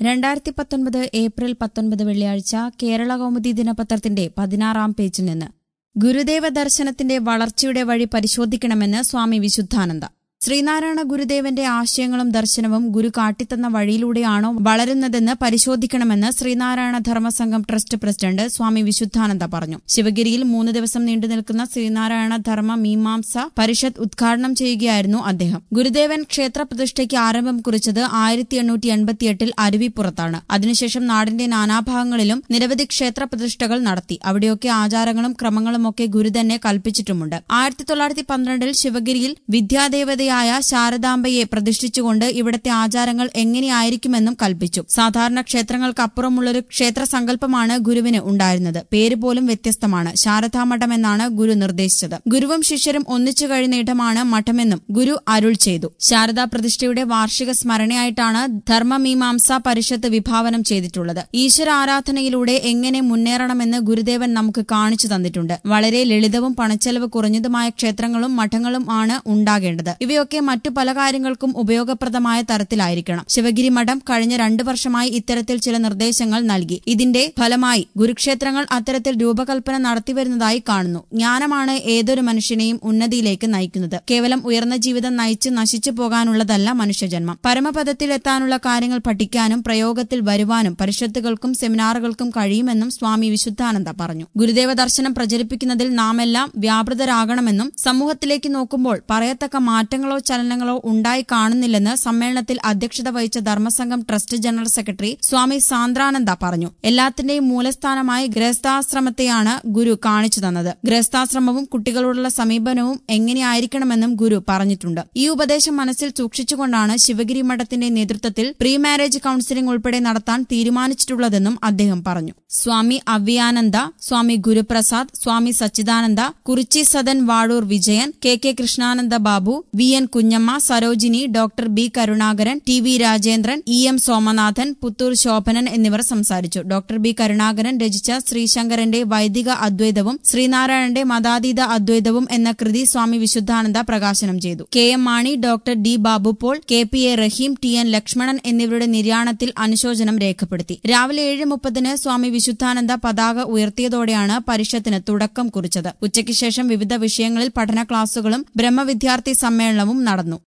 രണ്ടായിരത്തി പത്തൊൻപത് ഏപ്രിൽ പത്തൊൻപത് വെള്ളിയാഴ്ച കേരള കൗമുദി ദിനപത്രത്തിന്റെ പതിനാറാം പേജിൽ നിന്ന് ഗുരുദേവ ദർശനത്തിന്റെ വളർച്ചയുടെ വഴി പരിശോധിക്കണമെന്ന് സ്വാമി വിശുദ്ധാനന്ദ ശ്രീനാരായണ ഗുരുദേവന്റെ ആശയങ്ങളും ദർശനവും ഗുരു കാട്ടിത്തന്ന വഴിയിലൂടെയാണോ വളരുന്നതെന്ന് പരിശോധിക്കണമെന്ന് ശ്രീനാരായണ ധർമ്മസംഘം ട്രസ്റ്റ് പ്രസിഡന്റ് സ്വാമി വിശുദ്ധാനന്ദ പറഞ്ഞു ശിവഗിരിയിൽ മൂന്ന് ദിവസം നീണ്ടു നിൽക്കുന്ന ശ്രീനാരായണ ധർമ്മ മീമാംസ പരിഷത്ത് ഉദ്ഘാടനം ചെയ്യുകയായിരുന്നു അദ്ദേഹം ഗുരുദേവൻ ക്ഷേത്ര പ്രതിഷ്ഠയ്ക്ക് ആരംഭം കുറിച്ചത് ആയിരത്തി എണ്ണൂറ്റി എൺപത്തിയെട്ടിൽ അരുവിപ്പുറത്താണ് അതിനുശേഷം നാടിന്റെ നാനാഭാഗങ്ങളിലും നിരവധി ക്ഷേത്ര പ്രതിഷ്ഠകൾ നടത്തി അവിടെയൊക്കെ ആചാരങ്ങളും ക്രമങ്ങളുമൊക്കെ ഗുരു തന്നെ കൽപ്പിച്ചിട്ടുമുണ്ട് ആയിരത്തി തൊള്ളായിരത്തി പന്ത്രണ്ടിൽ ശിവഗിരിയിൽ വിദ്യാദേവതയായ ശാരദാംബയെ പ്രതിഷ്ഠിച്ചുകൊണ്ട് ഇവിടത്തെ ആചാരങ്ങൾ എങ്ങനെയായിരിക്കുമെന്നും കൽപ്പിച്ചു സാധാരണ ക്ഷേത്രങ്ങൾക്കപ്പുറമുള്ളൊരു ക്ഷേത്ര സങ്കല്പമാണ് ഗുരുവിന് ഉണ്ടായിരുന്നത് പേര് പോലും വ്യത്യസ്തമാണ് ശാരദാമഠം എന്നാണ് ഗുരു നിർദ്ദേശിച്ചത് ഗുരുവും ശിഷ്യരും ഒന്നിച്ചു കഴിയുന്ന ഇടമാണ് മഠമെന്നും ഗുരു അരുൾ ചെയ്തു ശാരദാ പ്രതിഷ്ഠയുടെ വാർഷിക സ്മരണയായിട്ടാണ് ധർമ്മമീമാംസ പരിഷത്ത് വിഭാവനം ചെയ്തിട്ടുള്ളത് ഈശ്വര ആരാധനയിലൂടെ എങ്ങനെ മുന്നേറണമെന്ന് ഗുരുദേവൻ നമുക്ക് കാണിച്ചു തന്നിട്ടുണ്ട് വളരെ ലളിതവും പണച്ചെലവ് കുറഞ്ഞതുമായ ക്ഷേത്രങ്ങളും മഠങ്ങളും ആണ് ഉണ്ടാകേണ്ടത് ഇവയൊക്കെ മറ്റു പല കാര്യങ്ങൾക്കും ഉപയോഗപ്രദമായ തരത്തിലായിരിക്കണം ശിവഗിരി മഠം കഴിഞ്ഞ രണ്ടു വർഷമായി ഇത്തരത്തിൽ ചില നിർദ്ദേശങ്ങൾ നൽകി ഇതിന്റെ ഫലമായി ഗുരുക്ഷേത്രങ്ങൾ അത്തരത്തിൽ രൂപകൽപ്പന നടത്തിവരുന്നതായി കാണുന്നു ജ്ഞാനമാണ് ഏതൊരു മനുഷ്യനെയും ഉന്നതിയിലേക്ക് നയിക്കുന്നത് കേവലം ഉയർന്ന ജീവിതം നയിച്ച് നശിച്ചു പോകാനുള്ളതല്ല മനുഷ്യജന്മം പരമപദത്തിൽ എത്താനുള്ള കാര്യങ്ങൾ പഠിക്കാനും പ്രയോഗത്തിൽ വരുവാനും പരിഷത്തുകൾക്കും സെമിനാറുകൾക്കും കഴിയുമെന്നും സ്വാമി വിശുദ്ധാനന്ദ പറഞ്ഞു ഗുരുദേവ ദർശനം പ്രചരിപ്പിക്കുന്നതിൽ നാമെല്ലാം വ്യാപൃതരാകണമെന്നും സമൂഹത്തിലേക്ക് നോക്കുമ്പോൾ പറയത്തക്ക മാറ്റങ്ങളോ ചലനങ്ങളോ ഉണ്ടായി കാണുന്നില്ലെന്ന് സമ്മേളനത്തിൽ അധ്യക്ഷത വഹിച്ച Dharmasangham trust general secretary Swami Sandrananda പറഞ്ഞു എല്ലാത്തിന്റെയും മൂലസ്ഥാനമായി ഗൃഹസ്ഥാശ്രമത്തെയാണ് ഗുരു കാണിച്ചു തന്നത് ഗൃഹസ്ഥാശ്രമവും കുട്ടികളോടുള്ള സമീപനവും എങ്ങനെയായിരിക്കണമെന്നും ഗുരു പറഞ്ഞിട്ടുണ്ട് ഈ ഉപദേശം മനസ്സിൽ സൂക്ഷിച്ചുകൊണ്ടാണ് ശിവഗിരി മഠത്തിന്റെ നേതൃത്വത്തിൽ പ്രീ മാരേജ് കൌൺസിലിംഗ് ഉൾപ്പെടെ നടത്താൻ തീരുമാനിച്ചിട്ടുള്ളതെന്നും അദ്ദേഹം പറഞ്ഞു Swami Avyananda Swami Guruprasad Swami Sachidananda Kurichi Sadan Vazhoor Vijayan K K Krishnananda Babu V N Kunjamma Sarojini doctor B Karunakaran T V Rajendran E M Somanathan Puthur Shobhanan എന്നിവർ സംസാരിച്ചു ഡോക്ടർ ബി കരുണാകരൻ രചിച്ച ശ്രീശങ്കരന്റെ വൈദിക അദ്വൈതവും ശ്രീനാരായണന്റെ മതാതീത അദ്വൈതവും എന്ന കൃതി സ്വാമി വിശുദ്ധാനന്ദ പ്രകാശനം ചെയ്തു K M Mani doctor D Babu Paul K P A Rahim T N Lakshmanan എന്നിവരുടെ നിര്യാണത്തിൽ അനുശോചനം രേഖപ്പെടുത്തി രാവിലെ ഏഴ് മുപ്പതിന് സ്വാമി വിശുദ്ധാനന്ദ പതാക ഉയർത്തിയതോടെയാണ് പരിഷത്തിന് തുടക്കം കുറിച്ചത് ഉച്ചയ്ക്ക് ശേഷം വിവിധ വിഷയങ്ങളിൽ പഠന ക്ലാസുകളും ബ്രഹ്മവിദ്യാർത്ഥി സമ്മേളനവും നടന്നു